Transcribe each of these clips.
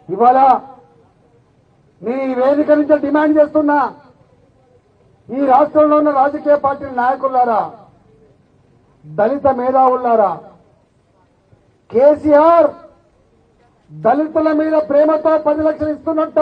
ఇవాళ నేను ఈ వేదిక నుంచి డిమాండ్ చేస్తున్నా ఈ రాష్ట్రంలో ఉన్న రాజకీయ పార్టీల నాయకులారా దళిత మేధావులారా కేసీఆర్ దళితుల మీద ప్రేమతో పది లక్షలు ఇస్తున్నట్ట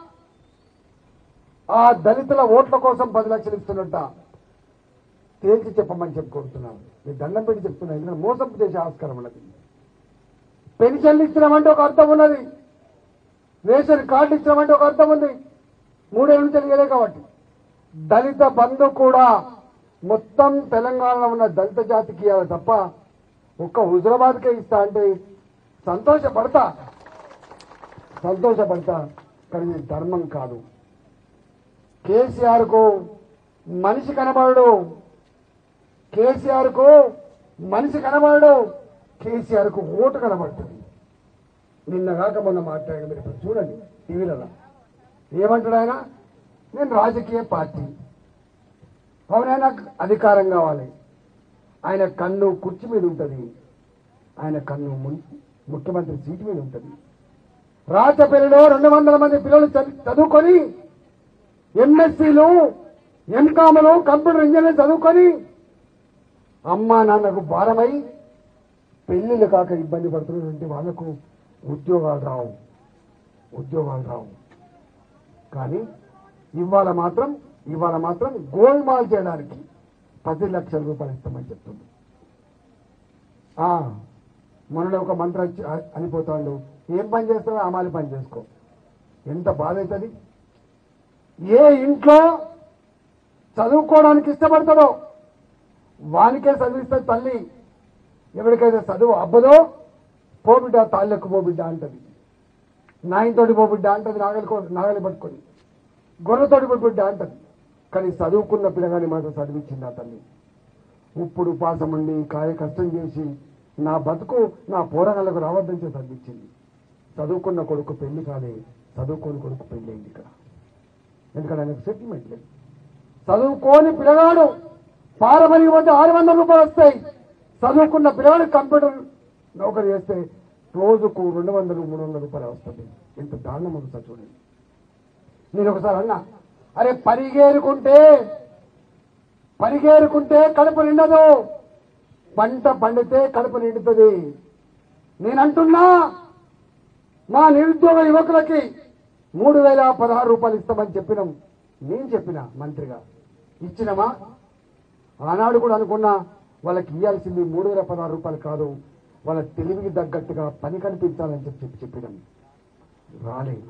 ఆ దళితుల ఓట్ల కోసం పది లక్షలు ఇస్తున్నట్ట తేల్చి చెప్పమని చెప్పుకుంటున్నాను మీరు దండం పెట్టి చెప్తున్నా ఎందుకంటే మోసం చేసే ఆస్కారం ఉన్నది పెన్షన్లు ఇచ్చినామంటే ఒక అర్థం ఉన్నది రేషన్ కార్డు ఇచ్చినామంటే ఒక అర్థం ఉంది మూడేళ్ళ నుంచి తెలియలే కాబట్టి దళిత బంధు కూడా మొత్తం తెలంగాణలో ఉన్న దళిత జాతికి ఇవ్వాలి తప్ప ఒక్క హుజరాబాద్కే ఇస్తా అంటే సంతోషపడతా సంతోషపడతా కానీ ఇది ధర్మం కాదు కేసీఆర్ కు మనిషి కనబడడు కేసీఆర్ కు మనిషి కనబడడు కేసీఆర్ కు ఓటు కనబడుతుంది నిన్న కాక మొన్న మాట్లాడాడు మీరు ఇప్పుడు చూడండి టీవీలలో ఏమంటాడు ఆయన నేను రాజకీయ పార్టీ అవునైనా అధికారం కావాలి ఆయన కన్ను కుర్చీ మీద ఉంటుంది ఆయన కన్ను మున్- ముఖ్యమంత్రి సీటు మీద ఉంటుంది రాచపల్లిలో రెండు వందల మంది పిల్లలు చది- చదువుకొని ఎంఎస్సీలు ఎంకాములు కంప్యూటర్ ఇంజనీర్ చదువుకొని అమ్మా నాన్నకు భారమై పెళ్లిళ్ళు కాక ఇబ్బంది పడుతున్నటువంటి వాళ్లకు ఉద్యోగాలు రావు ఉద్యోగాలు రావు కానీ ఇవాళ మాత్రం ఇవాళ మాత్రం గోల్మాల్ చేయడానికి పది లక్షల రూపాయలు ఇస్తామని చెప్తుంది ఆ, మొన్న ఒక మంత్రి వచ్చి అ- అనిపోతాడు ఏం పని చేస్తావో అమాలి పని చేసుకో ఎంత బాధ అవుతుంది ఏ ఇంట్లో చదువుకోవడానికి ఇష్టపడతాడో వానికే చదివిస్తే తల్లి ఎవరికైతే చదువు అబ్బదో పోబిడ్డ తాళ్ళెక్కు పోబిడ్డ అంటది నాయనతోటి పోబిడ్డ అంటది నాగలి నాగలి పట్టుకొని గొర్రెతోటి పోబిడ్డ అంటది కానీ చదువుకున్న పిల్లగాని మాత్రం చదివించింది ఆ తల్లి ఇప్పుడు ఉపాసం ఉండి కాయ కష్టం చేసి నా బతుకు నా పోరాటాలకు రావద్దని చెప్పి చదివించింది చదువుకున్న కొడుకు పెళ్లి కాలే చదువుకోని కొడుకు పెళ్లి అయింది ఇక్కడ ఎందుకంటే ఆయనకు సెటిల్మెంట్ లేదు చదువుకోని పిల్లగాడు పారమని పోతే ఆరు వందల రూపాయలు వస్తాయి చదువుకున్న పిల్లగాడు కంప్యూటర్ నౌకరీ చేస్తే రోజుకు రెండు వందలు మూడు వందల రూపాయలు వస్తుంది ఎంత దారుణం ఉంటుంది చూడండి నేను ఒకసారి అన్నా అరే పరిగేరుకుంటే పరిగేరుకుంటే కడుపు నిండదు పంట పండితే కడుపు నిండుతుంది నేనంటున్నా మా నిరుద్యోగ యువకులకి మూడు వేల పదహారు రూపాయలు ఇస్తామని చెప్పినాం నేను చెప్పిన మంత్రిగా ఇచ్చినమా ఆనాడు కూడా అనుకున్నా వాళ్ళకి ఇవ్వాల్సింది మూడు వేల పదహారు రూపాయలు కాదు వాళ్ళ తెలివికి తగ్గట్టుగా పని కనిపించాలని చెప్పి చెప్పి చెప్పినాం రాలేదు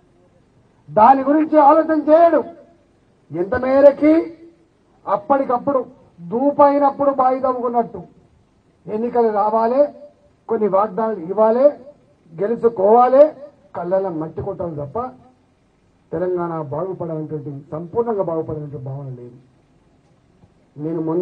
దాని గురించి ఆలోచన చేయడు ఎంత మేరకి అప్పటికప్పుడు దూపైనప్పుడు బాయి తవ్వుకున్నట్టు ఎన్నికలు రావాలి కొన్ని వాగ్దానాలు ఇవ్వాలి గెలుచుకోవాలి కళ్ళలో మట్టి కొట్టాలి తప్ప తెలంగాణ బాగుపడాలనేటువంటి సంపూర్ణంగా బాగుపడాలనే భావన లేదు నేను మొన్న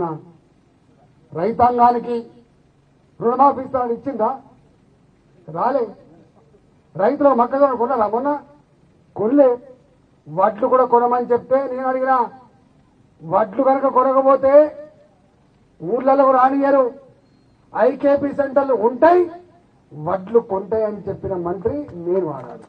రైతాంగానికి రుణమాఫీ ఇస్తానని ఇచ్చిందా రాలే రైతులు మొక్కజొన్న కొన్నారా మొన్న కొనలే వడ్లు కూడా కొనమని చెప్తే నేను అడిగినా వడ్లు కనుక కొనకపోతే ఊర్లలో రానియరు ఐకేపీ సెంటర్లు ఉంటాయి వడ్లు కొంటాయి అని చెప్పిన మంత్రి నేను ఆడాడు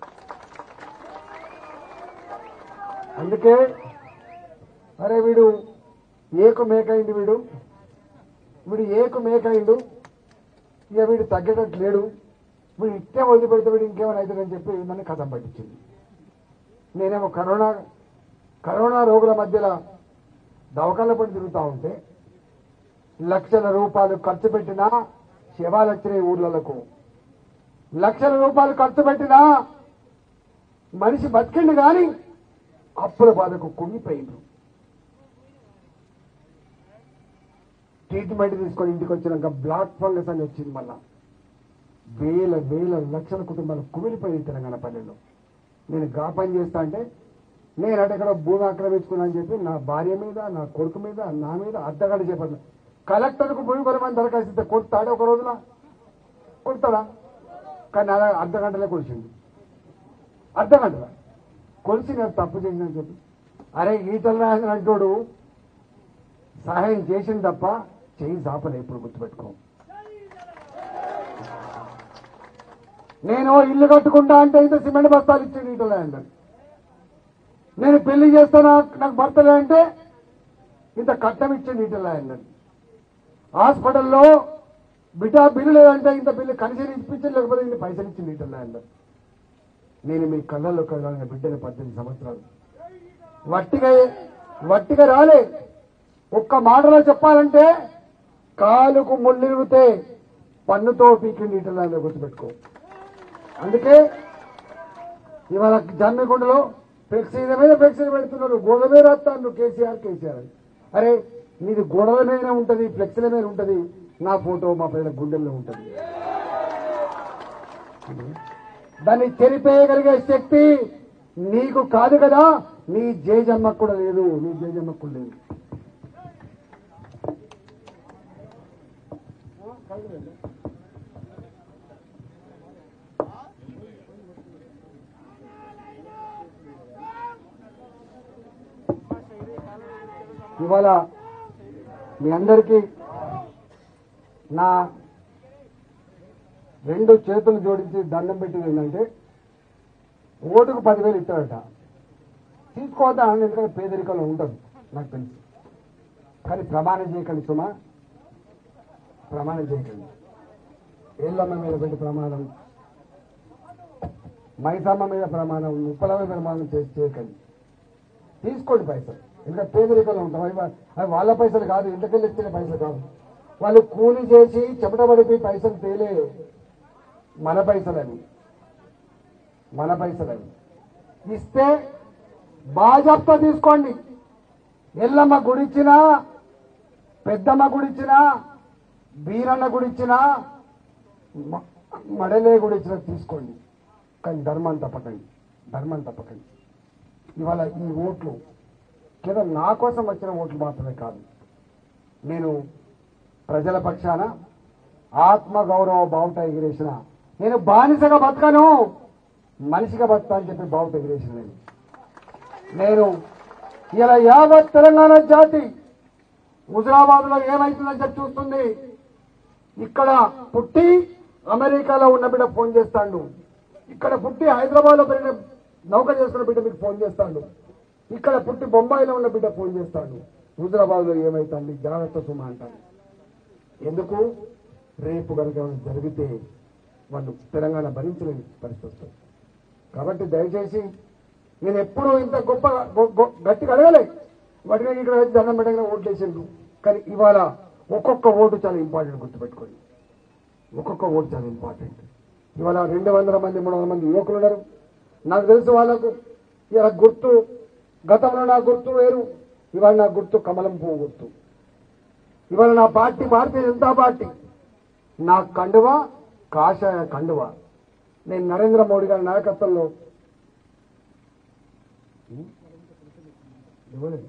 అందుకే అరే వీడు ఏకు మేకైంది వీడు వీడు ఏకు మేకైండు ఇక వీడు తగ్గేటట్టు లేడు వీడు ఇట్టే వదిలిపెడితే వీడు ఇంకేమైనా అవుతుందని చెప్పి నన్ను కథం పట్టించింది నేనేమో కరోనా కరోనా రోగుల మధ్యలో దవకాల పడి తిరుగుతూ ఉంటే లక్షల రూపాయలు ఖర్చు పెట్టినా శవాలు వచ్చినాయి ఊర్లకు లక్షల రూపాయలు ఖర్చు పెట్టినా మనిషి బతికిండు కానీ అప్పుల బాధకు కుంగిపోయిండ్రు ట్రీట్మెంట్ తీసుకొని ఇంటికి వచ్చినాక బ్లాక్ ఫంగస్ అని వచ్చింది మళ్ళా వేల వేల లక్షల కుటుంబాలు కుమిలిపోయింది తెలంగాణ పల్లెల్లో నేను గా పని చేస్తా అంటే నేను అంటే ఇక్కడ భూమి ఆక్రమించుకున్నా అని చెప్పి నా భార్య మీద నా కొడుకు మీద నా మీద అడ్డగడ్డ చెప్పాను కలెక్టర్కు భూమి కొనమని దరఖాస్తు ఇస్తే కొడతాడే ఒక రోజున కొడతాడా కానీ అలా అర్ధ గంటలే కొలిచింది అర్ధ గంటల కొలిసి నేను తప్పు చేసిందని చెప్పి అరే ఈటల రాజన్ అంటోడు సహాయం చేసింది తప్ప చేయి చాపలే ఇప్పుడు గుర్తుపెట్టుకో నేను ఇల్లు కట్టుకుంటా అంటే ఇంత సిమెంట్ బస్తాలు ఇచ్చింది ఈటల రాజేందర్ నేను పెళ్లి చేస్తానా నాకు భర్తలే అంటే ఇంత కట్టం ఇచ్చింది ఈటల రాజేందర్ హాస్పిటల్లో బిడ్డ బిల్లు లేదంటే ఇంత బిల్లు కనీసం ఇప్పించండి లేకపోతే ఇంత పైసలు ఇచ్చింది ఈటల రాజేందర్ నేను మీ కళ్ళల్లో కలగాలని బిడ్డని పద్దెనిమిది సంవత్సరాలు వట్టిగా వట్టిగా రాలే ఒక్క మాటలో చెప్పాలంటే కాలుకు ముళ్ళిరిగితే పన్నుతో పీకిండి ఇటలాగా గుర్తుపెట్టుకో అందుకే ఇవాళ జమ్మిగుండలో ఫ్లెక్సీల మీద ఫ్లెక్సీలు పెడుతున్నారు గోడ మీద రాస్తాను కేసీఆర్ కేసీఆర్ అని అరే నీది గోడల మీద ఉంటది ఫ్లెక్సీల మీద ఉంటది నా ఫోటో మా పిల్లల గుండెల్లో ఉంటది దాన్ని చెరిపేయగలిగే శక్తి నీకు కాదు కదా నీ జేజమ్మకు కూడా లేదు నీ జేజమ్మకు కూడా లేదు ఇవాళ మీ అందరికీ నా రెండు చేతులు జోడించి దండం పెట్టింది ఏంటంటే ఓటుకు పదివేలు ఇస్తాడట తీసుకోవద్దా అని ఎందుకంటే పేదరికంలో ఉంటుంది నాకు తెలుసు కానీ ప్రమాణం చేయకండి సుమా ప్రమాణం చేయకండి ఏళ్ళమ్మ మీద పెట్టి ప్రమాణం మైసమ్మ మీద ప్రమాణం ఉప్పలమ్మ మీద ప్రమాణం చేసి చేయకండి తీసుకోండి పైసలు ఇంకా పేదరికంలో ఉంటాం అవి వా- అవి వాళ్ళ పైసలు కాదు ఇంటికెళ్ళి ఇచ్చిన పైసలు కాదు వాళ్ళు కూలి చేసి చెమట పడిపోయి పైసలు తేలే మన పైసలని మన పైసలని ఇస్తే బాజాప్తా తీసుకోండి ఎల్లమ్మ గుడిచ్చినా పెద్దమ్మ గుడిచ్చినా బీరన్న గుడిచ్చినా మ- మడలే గుడిచ్చినా తీసుకోండి కానీ ధర్మాన్ని తప్పకండి ధర్మాన్ని తప్పకండి ఇవాళ ఈ ఓట్లు కేవలం నా కోసం వచ్చిన ఓట్లు మాత్రమే కాదు నేను ప్రజల పక్షాన ఆత్మ గౌరవ బావుట ఎగిరేసిన నేను బానిసగా బతకను మనిషిగా బతుకా అని చెప్పి బావుట ఎగిరేసిన నేను నేను ఇలా యావత్ తెలంగాణ జాతి హుజరాబాద్ లో ఏమైతుందని చెప్పి చూస్తుంది ఇక్కడ పుట్టి అమెరికాలో ఉన్న బిడ్డ ఫోన్ చేస్తాడు ఇక్కడ పుట్టి హైదరాబాద్ లో పెరిగిన నౌక చేసుకున్న బిడ్డ మీకు ఫోన్ చేస్తాడు ఇక్కడ పుట్టి బొంబాయిలో ఉన్న బిడ్డ ఫోన్ చేస్తాడు హుజరాబాద్ లో ఏమైతుంది జాగ్రత్త సుమ అంటాడు ఎందుకు రేపు కనుక ఏమైనా జరిగితే వాళ్ళు తెలంగాణ భరించలేని పరిస్థితి వస్తుంది కాబట్టి దయచేసి నేను ఎప్పుడూ ఇంత గొప్ప గొ- గొ- గట్టిగా అడగలే వాటిని ఇక్కడ వచ్చి దండం పెట్టగానే ఓట్లు వేసిండ్రు కానీ ఇవాళ ఒక్కొక్క ఓటు చాలా ఇంపార్టెంట్ గుర్తుపెట్టుకోండి ఒక్కొక్క ఓటు చాలా ఇంపార్టెంట్ ఇవాళ రెండు వందల మంది మూడు వందల మంది యువకులు ఉన్నారు నాకు తెలుసు వాళ్ళకు ఇలా గుర్తు గతంలో నా గుర్తు వేరు ఇవాళ నా గుర్తు కమలం పువ్వు గుర్తు ఇవాళ నా పార్టీ భారతీయ జనతా పార్టీ నా కండువ కాషాయ కండువ నేను నరేంద్ర మోడీ గారి నాయకత్వంలో ఇవ్వలేదు.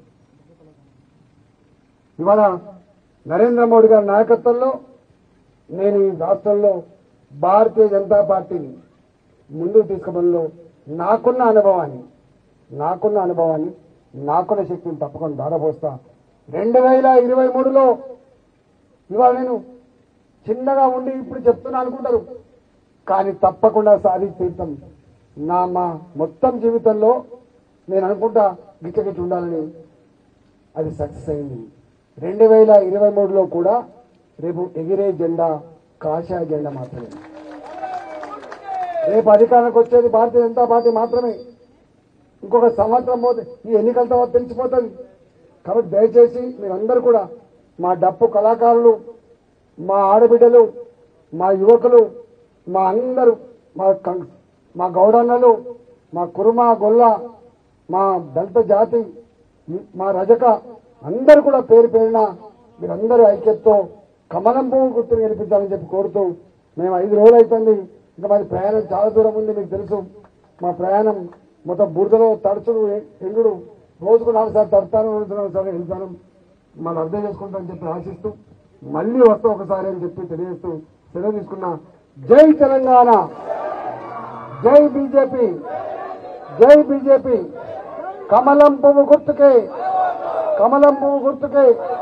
ఇవాళ నరేంద్ర మోడీ గారి నాయకత్వంలో నేను ఈ రాష్ట్రంలో భారతీయ జనతా పార్టీని ముందుకు తీసుకుపోవడంలో నాకున్న అనుభవాన్ని నాకున్న అనుభవాన్ని నాకున్న శక్తిని తప్పకుండా దారపోస్తా రెండు వేల ఇరవై మూడులో ఇవాళ నేను చిన్నగా ఉండి ఇప్పుడు చెప్తున్నా అనుకుంటారు కానీ తప్పకుండా సాధించి తీర్థం నా మా మొత్తం జీవితంలో నేను అనుకుంటా గిచ్చగిచ్చి ఉండాలని అది సక్సెస్ అయింది రెండు వేల ఇరవై మూడులో కూడా రేపు ఎగిరే జెండా కాషాయ జెండా మాత్రమే రేపు అధికారానికి వచ్చేది భారతీయ జనతా పార్టీ మాత్రమే ఇంకొక సంవత్సరం పోతే ఈ ఎన్నికల తర్వాత తెలిసిపోతుంది కాబట్టి దయచేసి మీరందరూ కూడా మా డప్పు కళాకారులు మా ఆడబిడ్డలు మా యువకులు మా అందరూ మా కం- మా గౌడన్నలు మా కురుమ గొల్ల మా దళిత జాతి మా రజక అందరూ కూడా పేరు పేరున మీరందరూ ఐక్యతతో కమలం పువ్వు గుర్తును గెలిపించాలని చెప్పి కోరుతూ మేము ఐదు రోజులు అవుతుంది ఇంకా మరి ప్రయాణం చాలా దూరం ఉంది మీకు తెలుసు మా ప్రయాణం మొత్తం బురదలో తడుచుడు ఎండుడు రోజుకు నాలుగు సార్లు తడతాను రెండు నాలుగు సార్లు వెళ్తాను మనం అర్థం చేసుకుంటామని చెప్పి ఆశిస్తూ మళ్ళీ వస్తాం ఒకసారి అని చెప్పి తెలియజేస్తూ సెలవు తీసుకున్నా జై తెలంగాణ జై బీజేపీ జై బీజేపీ కమలం పువ్వు గుర్తుకే కమలం పువ్వు గుర్తుకే